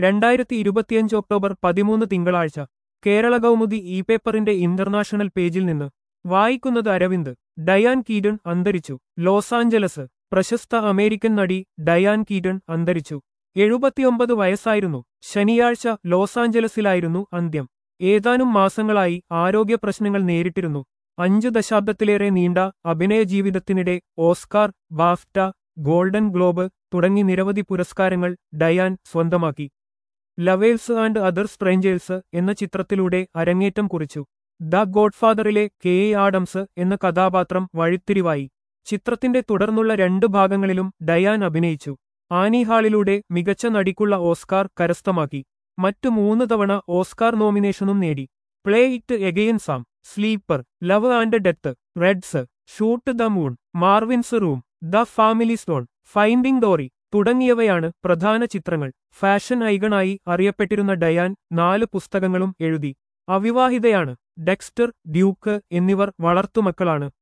രണ്ടായിരത്തി ഇരുപത്തിയഞ്ച് ഒക്ടോബർ പതിമൂന്ന് തിങ്കളാഴ്ച കേരള കൗമുദി ഇ പേപ്പറിന്റെ ഇന്റർനാഷണൽ പേജിൽ നിന്ന് വായിക്കുന്നത് അരവിന്ദ് ഡയാൻ കീറ്റൺ അന്തരിച്ചു ലോസ് ആഞ്ചലസ് പ്രശസ്ത അമേരിക്കൻ നടി ഡയാൻ കീറ്റൺ അന്തരിച്ചു എഴുപത്തിയൊമ്പത് വയസ്സായിരുന്നു ശനിയാഴ്ച ലോസ് ആഞ്ചലസിലായിരുന്നു അന്ത്യം ഏതാനും മാസങ്ങളായി ആരോഗ്യ പ്രശ്നങ്ങൾ നേരിട്ടിരുന്നു അഞ്ചു ദശാബ്ദത്തിലേറെ നീണ്ട അഭിനയ ജീവിതത്തിനിടെ ഓസ്കാർ ബാഫ്റ്റ ഗോൾഡൻ ഗ്ലോബ് തുടങ്ങി നിരവധി പുരസ്കാരങ്ങൾ ഡയാൻ സ്വന്തമാക്കി ലവേൽസ് ആൻഡ് അതർ സ്ട്രേഞ്ചേഴ്സ് എന്ന ചിത്രത്തിലൂടെ അരങ്ങേറ്റം കുറിച്ചു ദ ഗോഡ്ഫാദറിലെ കെ എ ആഡംസ് എന്ന കഥാപാത്രം വഴിത്തിരിവായി ചിത്രത്തിന്റെ തുടർന്നുള്ള രണ്ട് ഭാഗങ്ങളിലും ഡയാൻ അഭിനയിച്ചു ആനി ഹാളിലൂടെ മികച്ച നടിക്കുള്ള ഓസ്കാർ കരസ്ഥമാക്കി മറ്റു മൂന്ന് തവണ ഓസ്കാർ നോമിനേഷനും നേടി play it again Sam sleeper love and death reds shoot the moon Marvin's room the family stone finding Dory തുടങ്ങിയവയാണ് പ്രധാന ചിത്രങ്ങൾ ഫാഷൻ ഐഗണായി അറിയപ്പെട്ടിരുന്ന ഡയാൻ നാല് പുസ്തകങ്ങളും എഴുതി അവിവാഹിതയാണ് ഡെക്സ്റ്റർ ഡ്യൂക്ക് എന്നിവർ വളർത്തുമക്കളാണ്